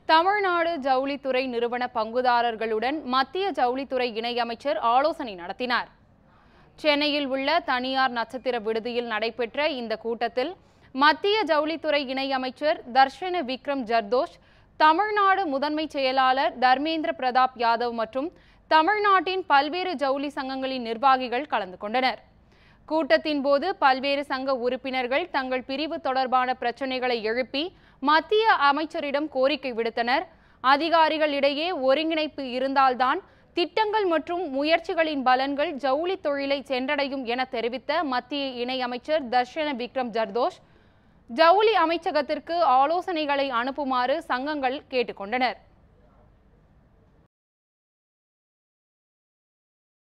தமிழ்நாடு ஜவுளித்துறை நிறுவன பங்குதாரர்களுடன் மத்திய ஜவுளித்துறை இணையமைச்சர் ஆலோசனை நடத்தினார் சென்னையில் உள்ள தனியார் நட்சத்திர விடுதியில் நடைபெற்ற இந்த கூட்டத்தில் மத்திய ஜவுளித்துறை இணையமைச்சர் தர்ஷன விக்ரம் ஜர்தோஷ் தமிழ்நாடு முதன்மை செயலாளர் தர்மேந்திர பிரதாப் யாதவ் மற்றும் தமிழ்நாட்டின் பல்வேறு ஜவுளி சங்கங்களின் நிர்வாகிகள் கலந்து கொண்டனர் கூட்டத்தின் போது பல்வேறு சங்க உறுப்பினர்கள் தங்கள் பிரிவு தொடர்பான பிரச்சனைகளை எழுப்பி மத்திய அமைச்சரிடம் கோரிக்கை விடுத்தனர் அதிகாரிகளிடையே ஒருங்கிணைப்பு இருந்தால்தான் திட்டங்கள் மற்றும் முயற்சிகளின் பலன்கள் ஜவுளி தொழிலை சென்றடையும் என தெரிவித்த மத்திய இணையமைச்சர் தர்ஷன விக்ரம் ஜர்தோஷ் ஜவுளி அமைச்சகத்திற்கு ஆலோசனைகளை அனுப்புமாறு சங்கங்கள் கேட்டுக்கொண்டனர்